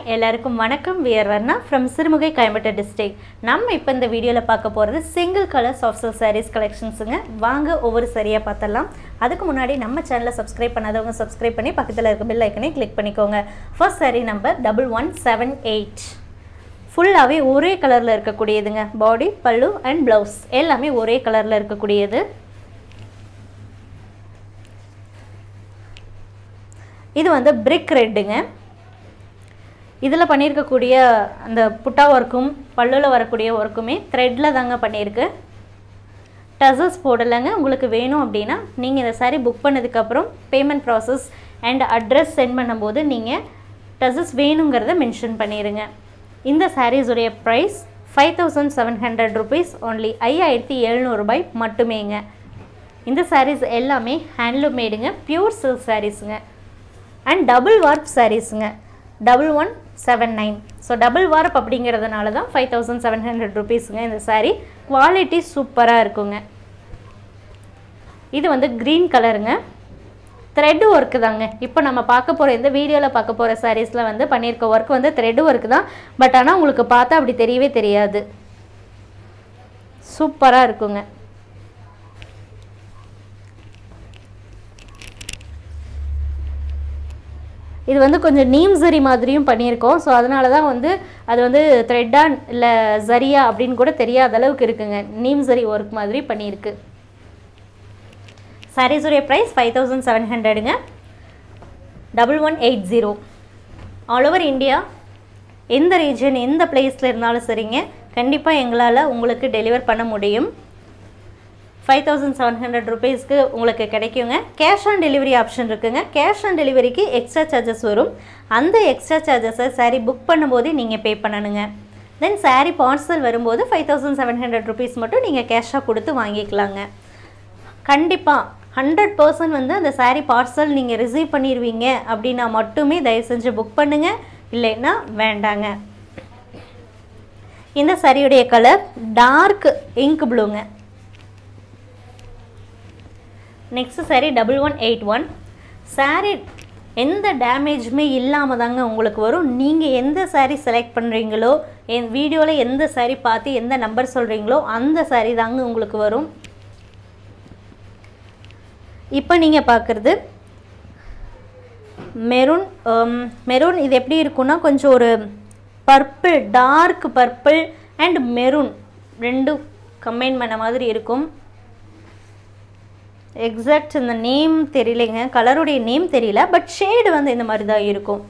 எல்லாருக்கும் வணக்கம் we are Varna from Sirumugai Coimbatore district நம்ம இப்போ இந்த வீடியோவில் பார்க்க போகிறது single colour soft silk saris கலெக்ஷன்ஸுங்க வாங்க ஒவ்வொரு சரியாக பார்த்தலாம் அதுக்கு முன்னாடி நம்ம சேனலை சப்ஸ்கிரைப் பண்ணாதவங்க சப்ஸ்கிரைப் பண்ணி பக்கத்தில் இருக்க பெல் ஐக்கனை கிளிக் பண்ணிக்கோங்க first sari number double one seven eight ஃபுல்லாகவே ஒரே கலரில் இருக்கக்கூடியதுங்க பாடி பல்லு அண்ட் ப்ளவுஸ் எல்லாமே ஒரே கலரில் இருக்கக்கூடியது இது வந்து பிரிக் ரெட்டுங்க இதில் பண்ணியிருக்கக்கூடிய அந்த புட்டா ஒர்க்கும் பல்லுவில் வரக்கூடிய ஒர்க்குமே த்ரெட்டில் தாங்க பண்ணியிருக்கு டசல்ஸ் போடலைங்க உங்களுக்கு வேணும் அப்படின்னா நீங்கள் இந்த சாரீ புக் பண்ணதுக்கப்புறம் payment process and address send பண்ணும்போது நீங்கள் டசல்ஸ் வேணுங்கிறத மென்ஷன் பண்ணிடுங்க இந்த சாரீஸுடைய price five thousand seven hundred rupees only ஐயாயிரத்தி எழுநூறுபாய் மட்டுமேங்க இந்த சாரீஸ் எல்லாமே ஹேண்ட்லூம் மேடுங்க பியூர் சில்க் சாரீஸுங்க அண்ட் டபுள் வார்ப் சாரீஸுங்க double one seven nine so double warp அப்படிங்கிறதுனால தான் ஃபைவ் தௌசண்ட் செவன் ஹண்ட்ரட் ருபீஸுங்க இந்த சாரீ குவாலிட்டி சூப்பராக இருக்குங்க இது வந்து க்ரீன் கலருங்க த்ரெட் ஒர்க்கு தாங்க இப்போ நம்ம பார்க்க போகிற இந்த வீடியோவில் பார்க்க போகிற சாரீஸில் வந்து பண்ணியிருக்க ஒர்க் வந்து த்ரெட் ஒர்க்கு தான் பட் ஆனால் உங்களுக்கு பார்த்தா அப்படி தெரியவே தெரியாது சூப்பராக இருக்குங்க இது வந்து கொஞ்சம் நீம் சரி மாதிரியும் பண்ணியிருக்கோம் ஸோ அதனால தான் வந்து அது வந்து த்ரெட்டா இல்லை சரியா அப்படின்னு கூட தெரியாத அளவுக்கு இருக்குங்க நீம் சரி ஒர்க் மாதிரி பண்ணியிருக்கு சாரீஸுடைய ப்ரைஸ் ஃபைவ் தௌசண்ட் செவன் ஹண்ட்ரடுங்க double one eight zero all over India எந்த ரீஜன் எந்த பிளேஸில் இருந்தாலும் சரிங்க கண்டிப்பாக எங்களால் உங்களுக்கு டெலிவர் பண்ண முடியும் ஃபைவ் தௌசண்ட் செவன் ஹண்ட்ரட் ருபீஸ்க்கு உங்களுக்கு கிடைக்குங்க கேஷ் ஆன் டெலிவரி ஆப்ஷன் இருக்குங்க கேஷ் ஆன் டெலிவரிக்கு எக்ஸ்ட்ரா சார்ஜஸ் வரும் அந்த எக்ஸ்ட்ரா சார்ஜஸை சாரீ புக் பண்ணும்போது நீங்கள் பே பண்ணணுங்க தென் சாரீ பார்சல் வரும்போது five thousand seven hundred rupees மட்டும் நீங்கள் கேஷாக கொடுத்து வாங்கிக்கலாங்க கண்டிப்பாக ஹண்ட்ரட் பர்சன்ட் வந்து அந்த சாரீ பார்சல் நீங்கள் ரிசீவ் பண்ணிடுவீங்க அப்படின்னா மட்டுமே தயவு செஞ்சு புக் பண்ணுங்கள் இல்லைன்னா வேண்டாங்க இந்த சாரியுடைய கலர் டார்க் இங்க் ப்ளூங்க next sari double one eight one sari எந்த டேமேஜுமே இல்லாமல் தாங்க உங்களுக்கு வரும் நீங்கள் எந்த சாரீ செலக்ட் பண்ணுறீங்களோ என் வீடியோவில் எந்த சாரீ பார்த்து எந்த நம்பர் சொல்கிறீங்களோ அந்த சாரீ தாங்க உங்களுக்கு வரும் இப்போ நீங்கள் பார்க்குறது மெரூன் மெரூன் இது எப்படி இருக்குன்னா கொஞ்சம் ஒரு purple dark purple and maroon ரெண்டும் கம்பைன் பண்ண மாதிரி இருக்கும் எக்ஸாக்ட் இந்த நேம் தெரியலைங்க கலருடைய நேம் தெரியல பட் ஷேடு வந்து இந்த மாதிரி தான் இருக்கும்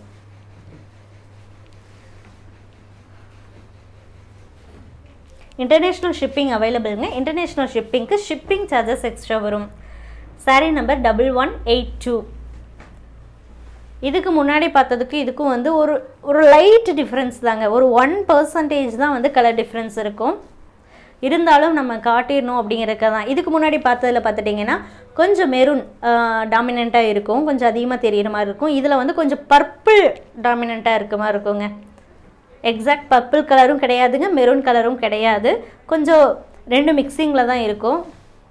இன்டர்நேஷ்னல் ஷிப்பிங் அவைலபிளுங்க இன்டர்நேஷ்னல் ஷிப்பிங்க்கு ஷிப்பிங் சார்ஜஸ் எக்ஸ்ட்ரா வரும் sari number double one eight two இதுக்கு முன்னாடி பார்த்ததுக்கு இதுக்கும் வந்து ஒரு ஒரு லைட் டிஃப்ரென்ஸ் தாங்க ஒரு ஒன் பர்சன்டேஜ் தான் வந்து கலர் டிஃப்ரென்ஸ் இருக்கும் இருந்தாலும் நம்ம காட்டிடணும் அப்படிங்கிறக்க தான் இதுக்கு முன்னாடி பார்த்ததில் பார்த்துட்டிங்கன்னா கொஞ்சம் மெரூன் டாமினண்ட்டாக இருக்கும் கொஞ்சம் அதிகமாக தெரிகிற மாதிரி இருக்கும் இதில் வந்து கொஞ்சம் பர்பிள் டாமினண்ட்டாக இருக்க மாதிரி இருக்குங்க எக்ஸாக்ட் பர்பிள் கலரும் கிடையாதுங்க மெரூன் கலரும் கிடையாது கொஞ்சம் ரெண்டு மிக்சிங்கில் தான் இருக்கும்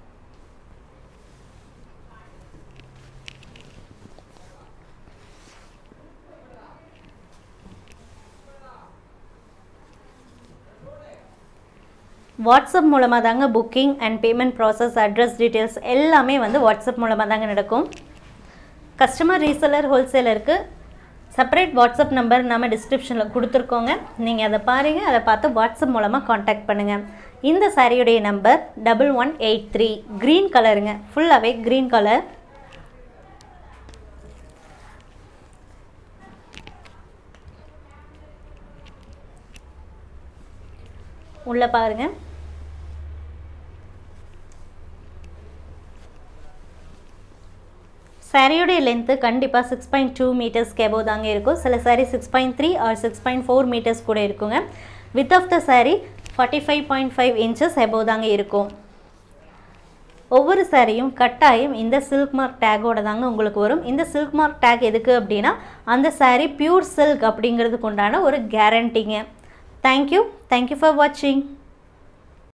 வாட்ஸ்அப் மூலமாக தாங்க booking and payment process address details எல்லாமே வந்து வாட்ஸ்அப் மூலமாக தாங்க நடக்கும் கஸ்டமர் ரீசெல்லர் ஹோல்சேலருக்கு செப்பரேட் வாட்ஸ்அப் நம்பர் நம்ம டிஸ்கிரிப்ஷனில் கொடுத்துருக்கோங்க நீங்கள் அதை பாருங்கள் அதை பார்த்து வாட்ஸ்அப் மூலமாக காண்டாக்ட் பண்ணுங்கள் இந்த சாரியுடைய number double one eight three green கலருங்க ஃபுல்லாகவே க்ரீன் கலர் உள்ளே பாருங்கள் சாரியோடைய லென்த்து கண்டிப்பாக சிக்ஸ் பாயிண்ட் டூ மீட்டர்ஸ் கேபோ தாங்க இருக்கும் சில sari six point three or six point four metres கூட இருக்குங்க width of the sari forty five point five inches எபோ தாங்க இருக்கும் ஒவ்வொரு சாரியும் கட்டாயம் இந்த சில்க் மார்க் டேக்கோட தாங்க உங்களுக்கு வரும் இந்த சில்க் மார்க் டேக் எதுக்கு அப்படின்னா அந்த சாரீ பியூர் சில்க் அப்படிங்கிறதுக்கு உண்டான ஒரு கேரண்டிங்க தேங்க்யூ தேங்க்யூ ஃபார் வாட்சிங்